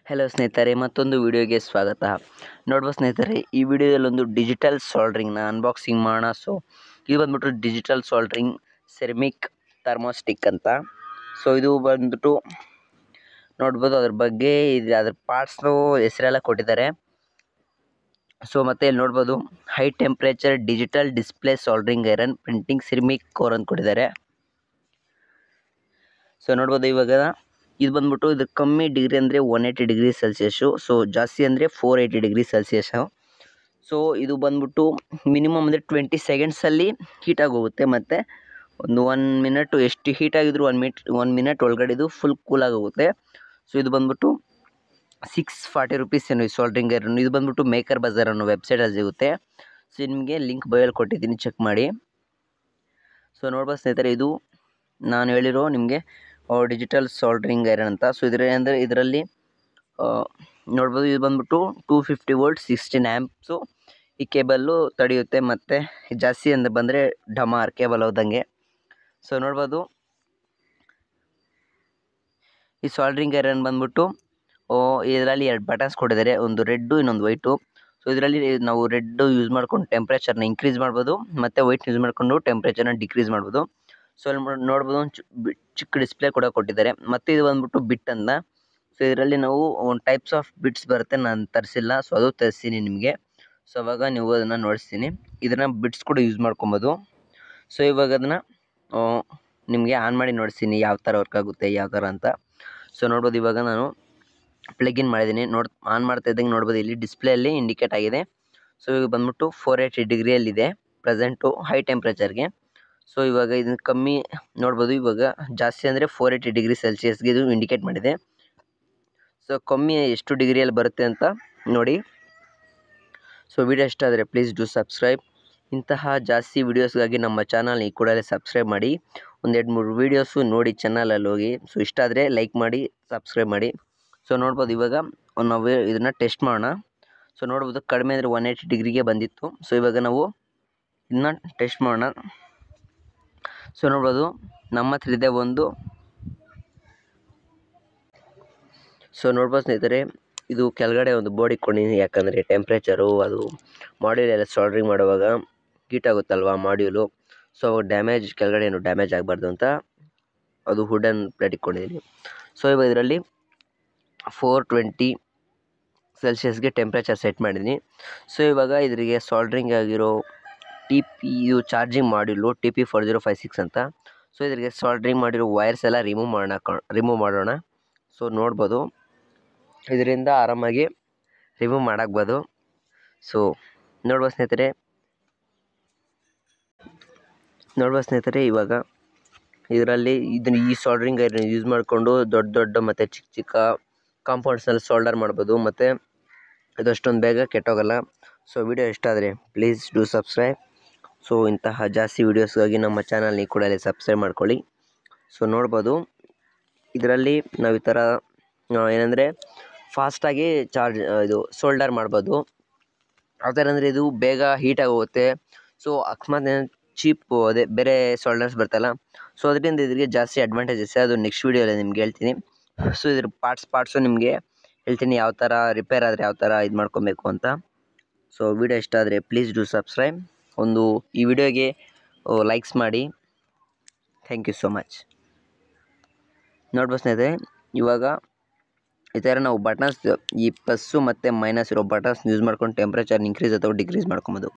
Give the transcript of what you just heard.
hello ಸ್ನೇಹಿತರೆ ಮತ್ತೊಂದು ವಿಡಿಯೋಗೆ ಸ್ವಾಗತ ನೋಡುವ ಸ್ನೇಹಿತರೆ ಈ ವಿಡಿಯೋದಲ್ಲಿ ಒಂದು ಡಿಜಿಟಲ್ ಸಾಲ್ಡ್ರಿಂಗ್ನ ಅನ್ಬಾಕ್ಸಿಂಗ್ ಮಾಡೋಣ ಸೊ ಇದು ಬಂದ್ಬಿಟ್ಟು ಡಿಜಿಟಲ್ ಸಾಲ್ಡ್ರಿಂಗ್ ಸೆರ್ಮಿಕ್ ಥರ್ಮೋಸ್ಟಿಕ್ ಅಂತ ಸೊ ಇದು ಬಂದ್ಬಿಟ್ಟು ನೋಡ್ಬೋದು ಅದ್ರ ಬಗ್ಗೆ ಇದು ಅದ್ರ ಪಾರ್ಟ್ಸ್ನು ಹೆಸರೆಲ್ಲ ಕೊಟ್ಟಿದ್ದಾರೆ ಸೊ ಮತ್ತೆ ಇಲ್ಲಿ ನೋಡ್ಬೋದು high temperature digital display soldering iron printing ceramic core ಅಂತ ಕೊಟ್ಟಿದ್ದಾರೆ ಸೊ ನೋಡ್ಬೋದು ಇವಾಗ ಇದು ಬಂದ್ಬಿಟ್ಟು ಇದು ಕಮ್ಮಿ ಡಿಗ್ರಿ ಅಂದರೆ one eighty degree Celsius so ಜಾಸ್ತಿ ಅಂದರೆ four eighty degree Celsius so ಇದು ಬಂದ್ಬಿಟ್ಟು ಮಿನಿಮಮ್ ಅಂದರೆ ಟ್ವೆಂಟಿ ಸೆಕೆಂಡ್ಸಲ್ಲಿ ಹೀಟಾಗಿ ಹೋಗುತ್ತೆ ಮತ್ತು ಒಂದು ಒನ್ ಮಿನಟು ಎಷ್ಟು ಹೀಟ್ ಆಗಿದ್ರು ಒನ್ ಮಿನಿಟ್ ಒನ್ ಮಿನಿಟ್ ಒಳಗಡೆ ಇದು ಫುಲ್ ಕೂಲಾಗಿ ಹೋಗುತ್ತೆ ಸೊ ಇದು ಬಂದ್ಬಿಟ್ಟು ಸಿಕ್ಸ್ ಫಾರ್ಟಿ ರುಪೀಸ್ ಏನು ಈ ಸಾಲ್ಡ್ರಿಂಗ್ ಐರನ್ ಇದು ಬಂದ್ಬಿಟ್ಟು ಮೇಕರ್ ಬಜಾರ್ ಅನ್ನೋ ವೆಬ್ಸೈಟಲ್ಲಿ ಸಿಗುತ್ತೆ ಸೊ ನಿಮಗೆ ಲಿಂಕ್ ಬಯೋಲ್ಲಿ ಕೊಟ್ಟಿದ್ದೀನಿ ಚೆಕ್ ಮಾಡಿ ಸೊ ನೋಡ್ಬೋದು ಸ್ನೇಹಿತರೆ ಇದು ನಾನು ಹೇಳಿರೋ ನಿಮಗೆ ಡಿಜಿಟಲ್ ಸಾಲ್ಡ್ರಿಂಗ್ ಐರನ್ ಅಂತ ಸೊ ಇದ್ರ ಅಂದರೆ ಇದರಲ್ಲಿ ನೋಡ್ಬೋದು ಇದು ಬಂದ್ಬಿಟ್ಟು two fifty volt sixteen amps ಈ ಕೇಬಲ್ಲು ತಡೆಯುತ್ತೆ ಮತ್ತು ಜಾಸ್ತಿ ಅಂದರೆ ಬಂದರೆ ಡಮಾರ್ ಕೇಬಲ್ ಹೋದಂಗೆ ಸೊ ನೋಡ್ಬೋದು ಈ ಸಾಲ್ಡ್ರಿಂಗ್ ಐರನ್ ಬಂದ್ಬಿಟ್ಟು ಇದರಲ್ಲಿ ಎರಡು ಬಟನ್ಸ್ ಕೊಟ್ಟಿದ್ದಾರೆ ಒಂದು ರೆಡ್ಡು ಇನ್ನೊಂದು ವೈಟು ಸೊ ಇದರಲ್ಲಿ ನಾವು ರೆಡ್ಡು ಯೂಸ್ ಮಾಡ್ಕೊಂಡು ಟೆಂಪ್ರೇಚರ್ನ ಇನ್ಕ್ರೀಸ್ ಮಾಡ್ಬೋದು ಮತ್ತು ವೈಟ್ ಯೂಸ್ ಮಾಡಿಕೊಂಡು ಟೆಂಪ್ರೇಚರ್ನ ಡಿಕ್ರೀಸ್ ಮಾಡ್ಬೋದು ಸೊ ಅಲ್ಲಿ ನೋಡ್ಬೋದು ಒಂದು ಚಿಕ್ಕ ಡಿಸ್ಪ್ಲೇ ಕೂಡ ಕೊಟ್ಟಿದ್ದಾರೆ ಮತ್ತು ಇದು ಬಂದ್ಬಿಟ್ಟು ಬಿಟ್ ಅಂತ ಸೊ ಇದರಲ್ಲಿ ನಾವು ಒಂದು ಟೈಪ್ಸ್ ಆಫ್ ಬಿಟ್ಸ್ ಬರುತ್ತೆ ನಾನು ತರಿಸಿಲ್ಲ ಸೊ ಅದು ತರಿಸ್ತೀನಿ ನಿಮಗೆ ಸೊ ಅವಾಗ ನೀವು ಅದನ್ನು ನೋಡಿಸ್ತೀನಿ ಇದನ್ನು ಬಿಟ್ಸ್ ಕೂಡ ಯೂಸ್ ಮಾಡ್ಕೊಬೋದು ಸೊ ಇವಾಗ ಅದನ್ನು ನಿಮಗೆ ಆನ್ ಮಾಡಿ ನೋಡಿಸ್ತೀನಿ ಯಾವ ಥರ ವರ್ಕ್ ಆಗುತ್ತೆ ಯಾವ ಥರ ಅಂತ ಸೊ ನೋಡ್ಬೋದು ಇವಾಗ ನಾನು ಪ್ಲಗಿನ್ ಮಾಡಿದ್ದೀನಿ ನೋಡ್ ಆನ್ ಮಾಡ್ತಾ ಇದ್ದಂಗೆ ನೋಡ್ಬೋದು ಇಲ್ಲಿ ಡಿಸ್ಪ್ಲೇಯಲ್ಲಿ ಇಂಡಿಕೇಟ್ ಆಗಿದೆ ಸೊ ಈಗ ಬಂದ್ಬಿಟ್ಟು ಫೋರ್ ಏಯ್ಟಿ ಡಿಗ್ರಿಯಲ್ಲಿದೆ ಪ್ರೆಸೆಂಟು ಹೈ ಟೆಂಪ್ರೇಚರ್ಗೆ ಸೊ ಇವಾಗ ಇದನ್ನು ಕಮ್ಮಿ ನೋಡ್ಬೋದು ಇವಾಗ ಜಾಸ್ತಿ ಅಂದರೆ ಫೋರ್ ಏಯ್ಟಿ ಡಿಗ್ರಿ ಸೆಲ್ಸಿಯಸ್ಗೆ ಇದು ಇಂಡಿಕೇಟ್ ಮಾಡಿದೆ ಸೊ ಕಮ್ಮಿ ಎಷ್ಟು ಡಿಗ್ರಿಯಲ್ಲಿ ಬರುತ್ತೆ ಅಂತ ನೋಡಿ ಸೊ ವಿಡಿಯೋ ಇಷ್ಟ ಆದರೆ ಪ್ಲೀಸ್ ಡೂ ಸಬ್ಸ್ಕ್ರೈಬ್ ಇಂತಹ ಜಾಸ್ತಿ ವೀಡಿಯೋಸ್ಗಾಗಿ ನಮ್ಮ ಚಾನಲ್ ಈ ಕೂಡಲೇ ಸಬ್ಸ್ಕ್ರೈಬ್ ಮಾಡಿ ಒಂದೆರಡು ಮೂರು ವೀಡಿಯೋಸು ನೋಡಿ ಚಾನಲಲ್ಲಿ ಹೋಗಿ ಸೊ ಇಷ್ಟ ಆದರೆ ಲೈಕ್ ಮಾಡಿ ಸಬ್ಸ್ಕ್ರೈಬ್ ಮಾಡಿ ಸೊ ನೋಡ್ಬೋದು ಇವಾಗ ನಾವು ಇದನ್ನು ಟೆಸ್ಟ್ ಮಾಡೋಣ ಸೊ ನೋಡ್ಬೋದು ಕಡಿಮೆ ಅಂದರೆ ಒನ್ ಏಯ್ಟಿ ಡಿಗ್ರಿಗೆ ಬಂದಿತ್ತು ಸೊ ಇವಾಗ ನಾವು ಇದನ್ನ ಟೆಸ್ಟ್ ಮಾಡೋಣ ಸೊ ನೋಡ್ಬೋದು ನಮ್ಮ ಹತ್ರ ಇದೆ ಒಂದು ಸೊ ನೋಡ್ಬೋದು ಸ್ನೇಹಿತರೆ ಇದು ಕೆಳಗಡೆ ಒಂದು ಬೋರ್ಡ್ ಇಟ್ಕೊಂಡಿದ್ದೀನಿ ಯಾಕಂದರೆ ಟೆಂಪ್ರೇಚರು ಅದು ಮಾಡ್ಯೂಲ್ ಎಲ್ಲ ಸಾಲ್ಡ್ರಿಂಗ್ ಮಾಡುವಾಗ ಹೀಟ್ ಆಗುತ್ತಲ್ವ ಮಾಡ್ಯೂಲು ಸೊ ಡ್ಯಾಮೇಜ್ ಕೆಳಗಡೆ ಏನು ಡ್ಯಾಮೇಜ್ ಆಗಬಾರ್ದು ಅಂತ ಅದು ವುಡನ್ ಪ್ಲೇಟ್ ಇಟ್ಕೊಂಡಿದ್ದೀನಿ ಸೊ ಇವಾಗ ಇದರಲ್ಲಿ ಫೋರ್ ಟ್ವೆಂಟಿ ಸೆಲ್ಸಿಯಸ್ಗೆ ಟೆಂಪ್ರೇಚರ್ ಸೆಟ್ ಮಾಡಿದ್ದೀನಿ ಸೊ ಇವಾಗ ಇದರಿಗೆ ಸಾಲ್ಡ್ರಿಂಗ್ ಆಗಿರೋ ಟಿ ಪಿ ಇದು charging module T P four zero five six ಅಂತ ಸೊ ಇದರಿಗೆ ಸಾಲ್ಡ್ರಿಂಗ್ ಮಾಡಿರೋ ವೈರ್ಸ್ ಎಲ್ಲ ರಿಮೂವ್ ಮಾಡೋಣ ರಿಮೂವ್ ಮಾಡೋಣ ಸೊ ನೋಡ್ಬೋದು ಇದರಿಂದ ಆರಾಮಾಗಿ ರಿಮೂವ್ ಮಾಡಾಕ್ಬೋದು ಸೊ ನೋಡುವ ಸ್ನೇಹಿತರೆ ನೋಡುವ ಸ್ನೇಹಿತರೆ ಇವಾಗ ಇದರಲ್ಲಿ ಇದನ್ನು ಈ ಸಾಲ್ಡ್ರಿಂಗ್ ಐರನ್ ಯೂಸ್ ಮಾಡಿಕೊಂಡು ದೊಡ್ಡ ದೊಡ್ಡ ಮತ್ತು ಚಿಕ್ಕ ಚಿಕ್ಕ ಕಾಂಪೌಂಡ್ಸ್ನಲ್ಲಿ ಸಾಲ್ಡರ್ ಮಾಡ್ಬೋದು ಮತ್ತು ಇದು ಅಷ್ಟೊಂದು ಬೇಗ ಕೆಟ್ಟೋಗಲ್ಲ ಸೊ ವಿಡಿಯೋ ಇಷ್ಟ ಆದರೆ ಪ್ಲೀಸ್ ಡೂ ಸಬ್ಸ್ಕ್ರೈಬ್ ಸೊ ಇಂತಹ ಜಾಸ್ತಿ ವೀಡಿಯೋಸ್ಗಾಗಿ ನಮ್ಮ ಚಾನಲ್ನಿ ಕೂಡಲೇ ಸಬ್ಸ್ಕ್ರೈಬ್ ಮಾಡ್ಕೊಳ್ಳಿ ಸೊ ನೋಡ್ಬೋದು ಇದರಲ್ಲಿ ನಾವು ಈ ಥರ ಏನಂದರೆ ಫಾಸ್ಟಾಗಿ ಚಾರ್ಜ್ ಇದು ಸೋಲ್ಡರ್ ಮಾಡ್ಬೋದು ಯಾವ ಥರ ಅಂದರೆ ಇದು ಬೇಗ ಹೀಟಾಗಿ ಹೋಗುತ್ತೆ ಸೊ ಅಕಸ್ಮಾತ್ ಚೀಪ್ ಅದೇ ಬೇರೆ ಸೋಲ್ಡರ್ಸ್ ಬರ್ತಲ್ಲ ಸೊ ಅದರಿಂದ ಇದರಿಗೆ ಜಾಸ್ತಿ ಅಡ್ವಾಂಟೇಜಸ್ ಅದು ನೆಕ್ಸ್ಟ್ ವೀಡಿಯೋದಲ್ಲಿ ನಿಮ್ಗೆ ಹೇಳ್ತೀನಿ ಸೊ ಇದ್ರ ಪಾರ್ಟ್ಸ್ ಪಾರ್ಟ್ಸು ನಿಮಗೆ ಹೇಳ್ತೀನಿ ಯಾವ ಥರ ರಿಪೇರ್ ಆದರೆ ಯಾವ ಥರ ಇದು ಮಾಡ್ಕೊಬೇಕು ಅಂತ ಸೊ ವಿಡಿಯೋ ಇಷ್ಟ ಆದರೆ ಪ್ಲೀಸ್ ಡೂ ಸಬ್ಸ್ಕ್ರೈಬ್ ಒಂದು ಈ ವಿಡಿಯೋಗೆ ಲೈಕ್ಸ್ ಮಾಡಿ ಥ್ಯಾಂಕ್ ಯು ಸೋ ಮಚ್ ನೋಡ್ಬೋದು ಸ್ನೇಹಿತರೆ ಇವಾಗ ಈ ಥರ ನಾವು ಬಟನ್ಸ್ ಈ ಪ್ಲಸ್ಸು ಮತ್ತು ಮೈನಸ್ ಇರೋ ಬಟನ್ಸ್ ಯೂಸ್ ಮಾಡ್ಕೊಂಡು ಟೆಂಪ್ರೇಚರ್ ಇನ್ಕ್ರೀಸ್ ಅಥವಾ ಡಿಕ್ರೀಸ್ ಮಾಡ್ಕೊಬೋದು